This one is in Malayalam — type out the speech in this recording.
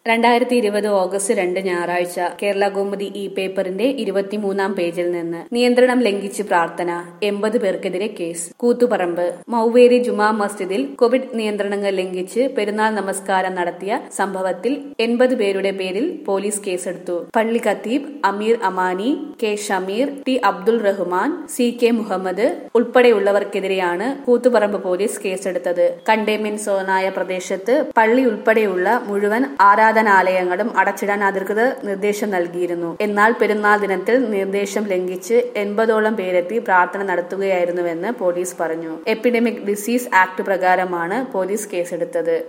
രണ്ടായിരത്തി ഇരുപത് ഓഗസ്റ്റ് രണ്ട് ഞായറാഴ്ച കേരള കൗമുദി ഇ പേപ്പറിന്റെ ഇരുപത്തിമൂന്നാം പേജിൽ നിന്ന് നിയന്ത്രണം ലംഘിച്ച് പ്രാർത്ഥന എൺപത് പേർക്കെതിരെ കേസ് കൂത്തുപറമ്പ് മൌവേരി ജുമാ മസ്ജിദിൽ കോവിഡ് നിയന്ത്രണങ്ങൾ ലംഘിച്ച് പെരുന്നാൾ നമസ്കാരം നടത്തിയ സംഭവത്തിൽ എൺപത് പേരുടെ പേരിൽ പോലീസ് കേസെടുത്തു പള്ളി ഖത്തീബ് Ameer Amani K Shameer T Abdul Rahman C K Muhammad ഉൾപ്പെടെയുള്ളവർക്കെതിരെയാണ് കൂത്തുപറമ്പ് പോലീസ് കേസെടുത്തത് കണ്ടെയ്ൻമെന്റ് സോണായ പ്രദേശത്ത് പള്ളി ഉൾപ്പെടെയുള്ള മുഴുവൻ ആരാധനാലയങ്ങളും അടച്ചിടാൻ അധികൃതർ നിർദ്ദേശം നൽകിയിരുന്നു എന്നാൽ പെരുന്നാൾ ദിനത്തിൽ നിർദ്ദേശം ലംഘിച്ച് എൺപതോളം പേരെത്തി പ്രാർത്ഥന നടത്തുകയായിരുന്നുവെന്ന് പോലീസ് പറഞ്ഞു എപ്പിഡമിക് ഡിസീസ് ആക്ട് പ്രകാരമാണ് പോലീസ് കേസെടുത്തത്